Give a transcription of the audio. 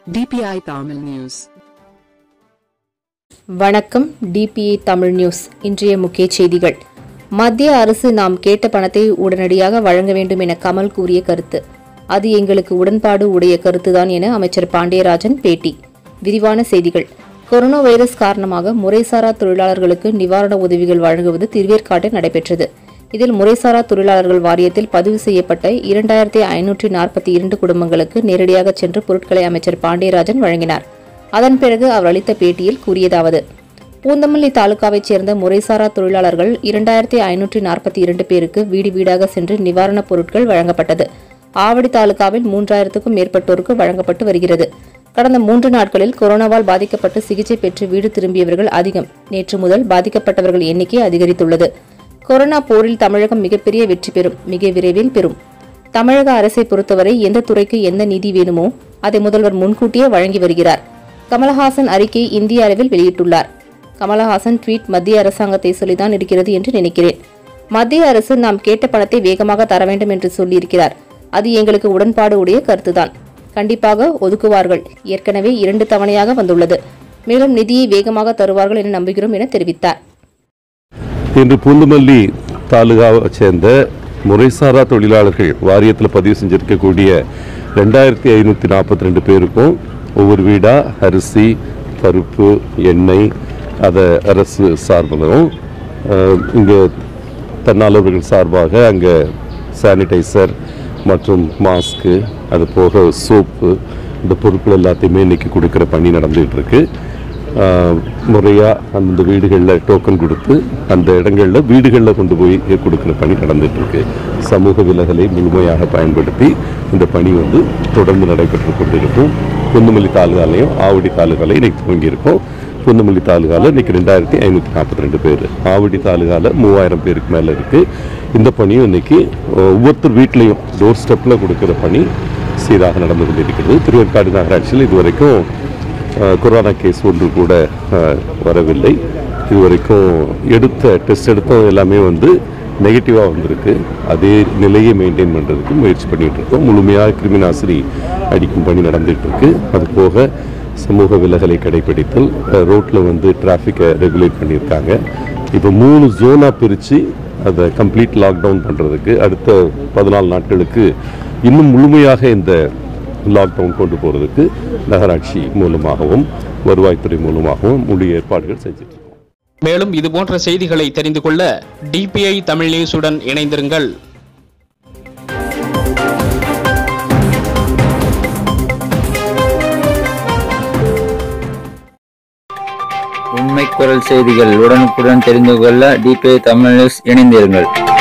DPI Tamil News. வணக்கம் DPA Tamil news இன்றைய முக்கிய செய்திகள் மத்திய அரசு நாம் கேட்ட பணத்தை உடனடியாக வழங்க வேண்டும் என கமல் கூறிய கருத்து அது எங்களுக்கு உடன்பாடு உடைய கருத்துதான் என அமைச்சர் பாண்டியராஜன் பேட்டி விரிவான செய்திகள் கொரோனா வைரஸ் காரணமாக முறைசாரா தொழிலாளர்களுக்கு நிவாரண உதவிகள் வழங்குவது திருவேற்காட்டில் நடைபெற்றது இதில் முறைசாரா தொழிலாளர்கள் வாரியத்தில் பதிவு செய்யப்பட்ட இரண்டாயிரத்தி ஐநூற்றி நாற்பத்தி இரண்டு குடும்பங்களுக்கு நேரடியாக சென்று பொருட்களை அமைச்சர் பாண்டியராஜன் வழங்கினார் அதன் பிறகு அவர் அளித்த பேட்டியில் கூறியதாவது பூந்தமல்லி தாலுகாவைச் சேர்ந்த முறைசாரா தொழிலாளர்கள் இரண்டாயிரத்தி ஐநூற்றி நாற்பத்தி இரண்டு பேருக்கு வீடு வீடாக சென்று நிவாரணப் பொருட்கள் வழங்கப்பட்டது ஆவடி தாலுகாவில் மூன்றாயிரத்துக்கும் மேற்பட்டோருக்கு வழங்கப்பட்டு வருகிறது கடந்த மூன்று நாட்களில் கொரோனாவால் பாதிக்கப்பட்டு சிகிச்சை பெற்று வீடு திரும்பியவர்கள் அதிகம் நேற்று முதல் பாதிக்கப்பட்டவர்கள் எண்ணிக்கை அதிகரித்துள்ளது கொரோனா போரில் தமிழகம் மிகப்பெரிய வெற்றி பெறும் மிக விரைவில் பெறும் தமிழக அரசை பொறுத்தவரை எந்த துறைக்கு எந்த நிதி வேணுமோ அதை முதல்வர் முன்கூட்டியே வழங்கி வருகிறார் கமலஹாசன் அறிக்கை இந்திய அளவில் வெளியிட்டுள்ளார் கமலஹாசன் ட்வீட் மத்திய அரசாங்கத்தை சொல்லிதான் இருக்கிறது என்று நினைக்கிறேன் மத்திய அரசு நாம் கேட்ட பணத்தை வேகமாக தர வேண்டும் என்று சொல்லியிருக்கிறார் அது எங்களுக்கு உடன்பாடு உடைய கருத்துதான் கண்டிப்பாக ஒதுக்குவார்கள் ஏற்கனவே இரண்டு தவணையாக வந்துள்ளது மேலும் நிதியை வேகமாக தருவார்கள் என நம்புகிறோம் என தெரிவித்தார் இன்று பூந்தமல்லி தாலுகாவை சேர்ந்த முறைசாரா தொழிலாளர்கள் வாரியத்தில் பதிவு செஞ்சிருக்கக்கூடிய ரெண்டாயிரத்தி ஐநூற்றி நாற்பத்தி ரெண்டு பேருக்கும் ஒவ்வொரு வீடாக அரிசி பருப்பு எண்ணெய் அதை அரசு சார்பிலும் இங்கே தன்னார்வலர்கள் சார்பாக அங்கே சானிடைசர் மற்றும் மாஸ்க்கு அது போக சோப்பு இந்த பொருட்கள் எல்லாத்தையுமே இன்னைக்கு கொடுக்குற பணி நடந்துகிட்டு இருக்கு முறையாக அந்தந்த வீடுகளில் டோக்கன் கொடுத்து அந்த இடங்களில் வீடுகளில் கொண்டு போய் கொடுக்குற பணி நடந்துட்டு இருக்கு சமூக விலகலை முழுமையாக பயன்படுத்தி இந்த பணி வந்து தொடர்ந்து நடைபெற்று கொண்டிருக்கும் குந்துமல்லி தாலுகாலையும் ஆவடி தாலுகாலையும் இன்னைக்கு துவங்கியிருக்கோம் குந்துமல்லி தாலுகாவில் இன்னைக்கு ரெண்டாயிரத்தி ஐநூற்றி நாற்பத்தி ரெண்டு பேர் ஆவடி தாலுகாவில் மூவாயிரம் பேருக்கு மேலே இருக்குது இந்த பணியும் இன்னைக்கு ஒவ்வொருத்தர் வீட்லேயும் டோர் ஸ்டெப்பில் கொடுக்குற பணி சீராக நடந்து கொண்டிருக்கிறது திருவேற்காடு நகராட்சியில் இதுவரைக்கும் அஹ், கொரோனா கேஸ் ஒன்று கூட அஹ், வரவில்லை இதுவரைக்கும் எடுத்த டெஸ்ட் எடுத்தோம் எல்லாமே வந்து நெகட்டிவாக வந்திருக்கு அதே நிலையை மெயின்டைன் பண்ணுறதுக்கு முயற்சி பண்ணிட்டு இருக்கோம் முழுமையாக கிருமிநாசினி அடிக்கும் பணி நடந்துட்டு இருக்கு அது போக சமூக விலகலை கடைபிடித்தல் ரோட்டில் வந்து டிராஃபிக்கை ரெகுலேட் பண்ணியிருக்காங்க இப்போ மூணு ஜோனாக பிரித்து அதை கம்ப்ளீட் லாக்டவுன் பண்ணுறதுக்கு அடுத்த பதினாலு நாட்களுக்கு இன்னும் முழுமையாக இந்த லாக்டவுன் கொண்டு போகிறதுக்கு நகராட்சி மூலமாகவும் வருவாய்த்துறை மூலமாகவும் முழு ஏற்பாடுகள் செஞ்சுட்டு இருக்கோம். மேலும் இதுபோன்ற செய்திகளை தெரிந்து கொள்ள டிபிஐ தமிழ் நியூஸுடன் இணைந்திருங்கள் உண்மை குரல் செய்திகள் உடனுக்குடன் தெரிந்து கொள்ள டிபிஐ தமிழ் நியூஸ் இணைந்திருங்கள்